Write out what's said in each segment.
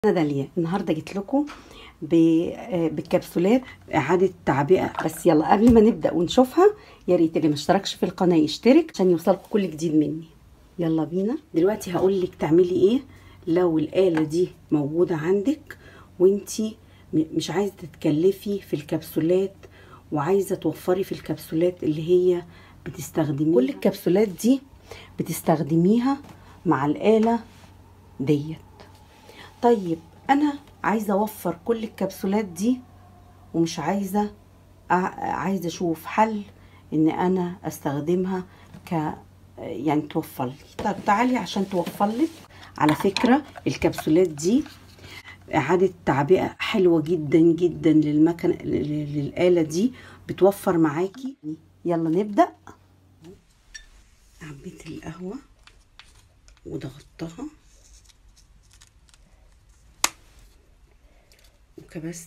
انا داليا النهارده جيت لكم بالكبسولات اعاده تعبئه بس يلا قبل ما نبدا ونشوفها يا ريت اللي ما اشتركش في القناه يشترك عشان يوصلكم كل جديد مني يلا بينا دلوقتي هقول لك تعملي ايه لو الاله دي موجوده عندك وانتي مش عايزه تتكلفي في الكبسولات وعايزه توفري في الكبسولات اللي هي بتستخدميها كل الكبسولات دي بتستخدميها مع الاله ديت طيب انا عايزه اوفر كل الكبسولات دي ومش عايزه عايزه اشوف حل ان انا استخدمها ك يعني توفر لي طب تعالي عشان توفر لك على فكره الكبسولات دي اعاده تعبئه حلوه جدا جدا للمكنه للاله دي بتوفر معاكي يلا نبدا عبيت القهوه وضغطتها وكبست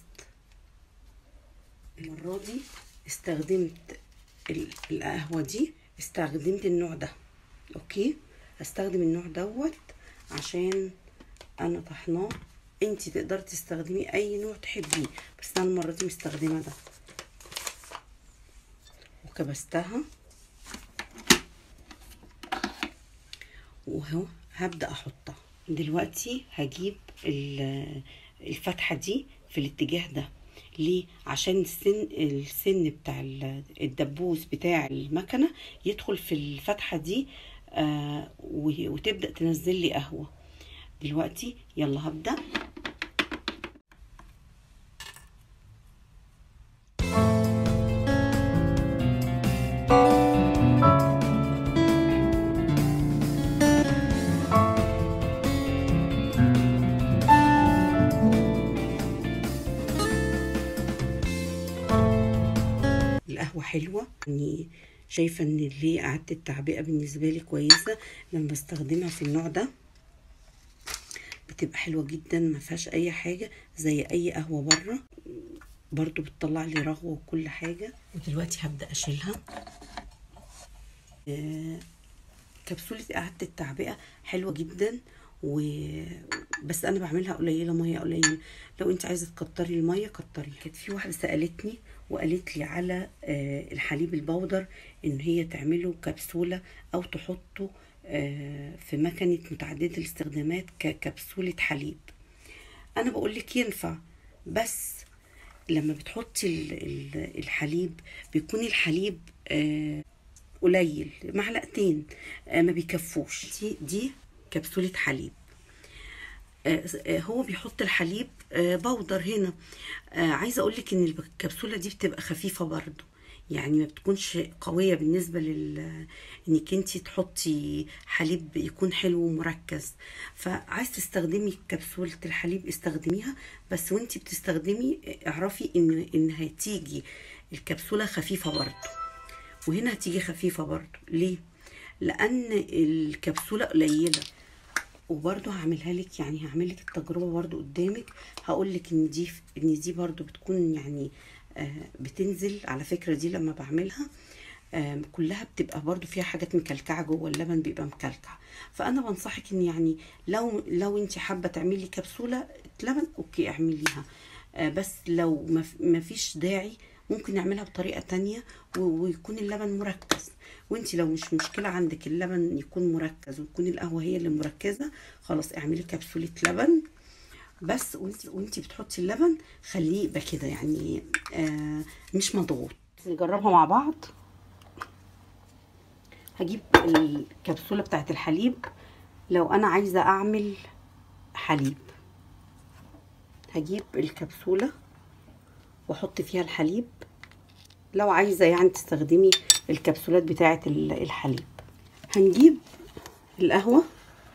المرة دي استخدمت القهوة دي استخدمت النوع ده اوكي هستخدم النوع دوت عشان انا طحناه انتي تقدري تستخدمي اي نوع تحبيه بس انا المرة دي مستخدمة ده وكبستها وهو هبدأ احطها دلوقتي هجيب الفتحة دي في الاتجاه ده ليه عشان السن السن بتاع الدبوس بتاع المكنه يدخل في الفتحه دي آه وتبدا تنزل لي قهوه دلوقتي يلا هبدا القهوة حلوة يعني شايفة ان اللي قعدت التعبئة بالنسبة لي كويسة لما بستخدمها في النوع ده بتبقى حلوة جدا ما فيهاش اي حاجة زي اي قهوة بره برضو بتطلع لي رغوة وكل حاجة ودلوقتي هبدأ اشيلها آه كبسولة إعادة التعبئة حلوة جدا و بس انا بعملها قليله ميه قليله لو انت عايزه تكتري الميه كتري كانت في واحده سالتني وقالت لي على الحليب البودر ان هي تعمله كبسوله او تحطه في مكنه متعدده الاستخدامات ككبسوله حليب انا بقول لك ينفع بس لما بتحطي الحليب بيكون الحليب قليل معلقتين ما بيكفوش دي دي كبسولة حليب هو بيحط الحليب بودر هنا عايزه اقول لك ان الكبسوله دي بتبقى خفيفه برضو يعني ما بتكونش قويه بالنسبه لل انك انت تحطي حليب يكون حلو ومركز فعايز تستخدمي كبسوله الحليب استخدميها بس وانت بتستخدمي اعرفي ان ان هتيجي الكبسوله خفيفه برضو وهنا هتيجي خفيفه برضو ليه لان الكبسوله قليله وبرده هعملها لك يعني هعمل لك التجربه برده قدامك هقول لك ان دي ان دي برده بتكون يعني آه بتنزل على فكره دي لما بعملها آه كلها بتبقى برده فيها حاجات مكلكعه جوه اللبن بيبقى مكلكع فانا بنصحك ان يعني لو لو انت حابه تعملي كبسوله لبن اوكي اعمليها آه بس لو ما فيش داعي ممكن نعملها بطريقه تانية ويكون اللبن مركز وانت لو مش مشكله عندك اللبن يكون مركز وتكون القهوه هي اللي مركزه خلاص اعملي كبسوله لبن بس وانت وانت بتحطي اللبن خليه يبقى كده يعني آه مش مضغوط نجربها مع بعض هجيب الكبسوله بتاعت الحليب لو انا عايزه اعمل حليب هجيب الكبسوله واحط فيها الحليب لو عايزه يعني تستخدمي الكبسولات بتاعه الحليب هنجيب القهوه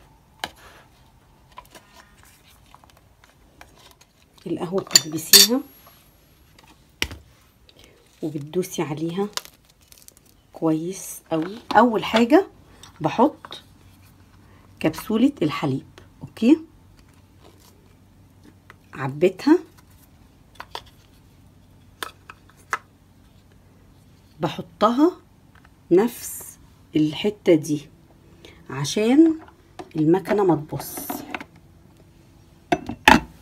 القهوه بتكبسيها وبتدوسي عليها كويس قوي اول حاجه بحط كبسوله الحليب اوكي عبيتها بحطها نفس الحتة دي عشان المكنة ما تبص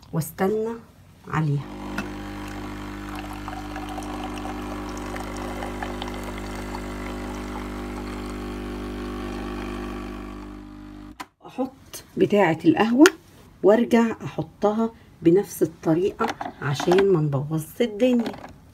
واستنى عليها احط بتاعه القهوه وارجع احطها بنفس الطريقه عشان ما نبوظش الدنيا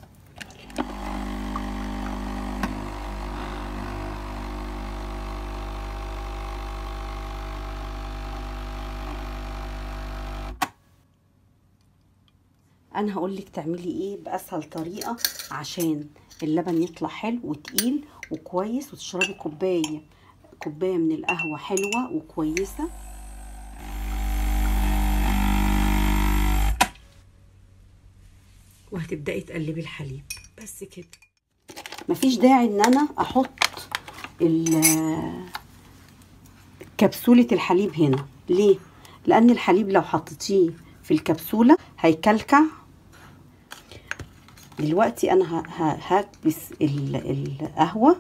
انا هقول لك تعملي ايه باسهل طريقه عشان اللبن يطلع حلو وتقيل وكويس وتشربي كوبايه كوبايه من القهوه حلوه وكويسه وهتبداي تقلبي الحليب بس كده مفيش داعي ان انا احط كبسوله الحليب هنا ليه لان الحليب لو حطيتيه في الكبسوله هيكلكع دلوقتي انا هكبس القهوه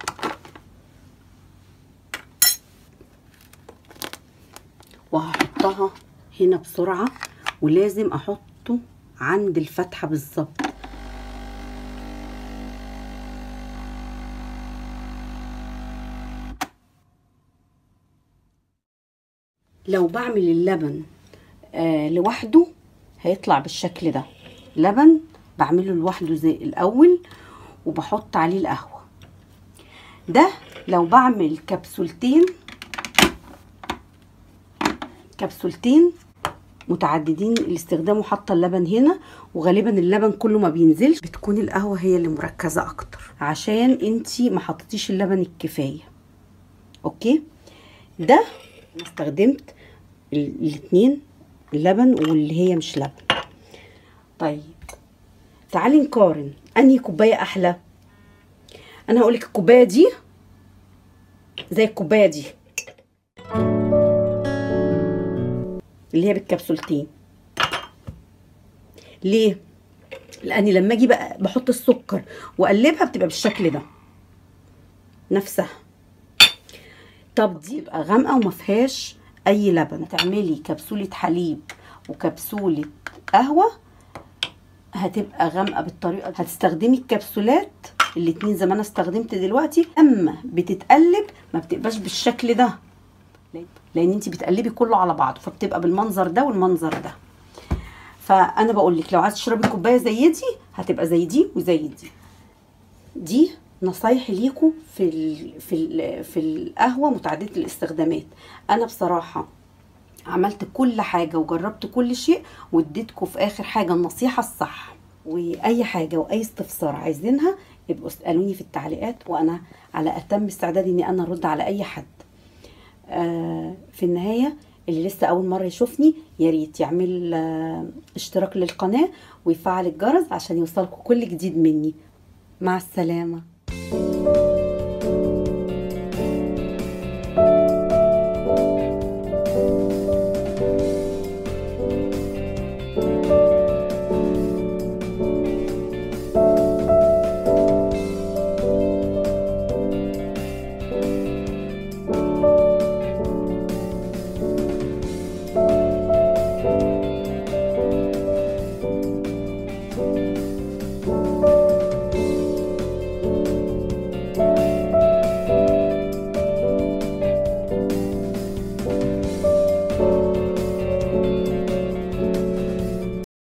وهحطها هنا بسرعه ولازم احطه عند الفتحه بالظبط لو بعمل اللبن آه لوحده هيطلع بالشكل ده لبن بعمله لوحده زي الاول وبحط عليه القهوه ده لو بعمل كبسولتين كبسولتين متعددين الاستخدام وحاطه اللبن هنا وغالبا اللبن كله ما بينزلش بتكون القهوه هي اللي مركزه اكتر عشان انتي ما حطيتيش اللبن الكفايه اوكي ده انا استخدمت الاثنين اللبن واللي هي مش لبن طيب تعالي نقارن انهي كوبايه احلى انا هقولك الكوبايه دي زي الكوبايه دي اللي هي بالكبسولتين ليه لاني لما اجي بقى بحط السكر واقلبها بتبقى بالشكل ده نفسها طب دي بقى غامقه وما فيهاش اي لبن تعملي كبسوله حليب وكبسوله قهوه هتبقى غامقه بالطريقه دي هتستخدمي الكبسولات الاتنين زي ما انا استخدمت دلوقتي اما بتتقلب ما بتبقاش بالشكل ده لان انت بتقلبي كله على بعضه فبتبقى بالمنظر ده والمنظر ده فانا بقول لك لو عايزه تشربي كوبايه زي دي هتبقى زي دي وزي دي دي نصايحي ليكم في ال في ال في القهوه متعدده الاستخدامات انا بصراحه عملت كل حاجه وجربت كل شيء واديتكم في اخر حاجه النصيحه الصح واي حاجه واي استفسار عايزينها يبقوا اسالوني في التعليقات وانا على اتم استعداد اني انا ارد على اي حد آه في النهايه اللي لسه اول مره يشوفني يا ريت يعمل آه اشتراك للقناه ويفعل الجرس عشان يوصلكم كل جديد مني مع السلامه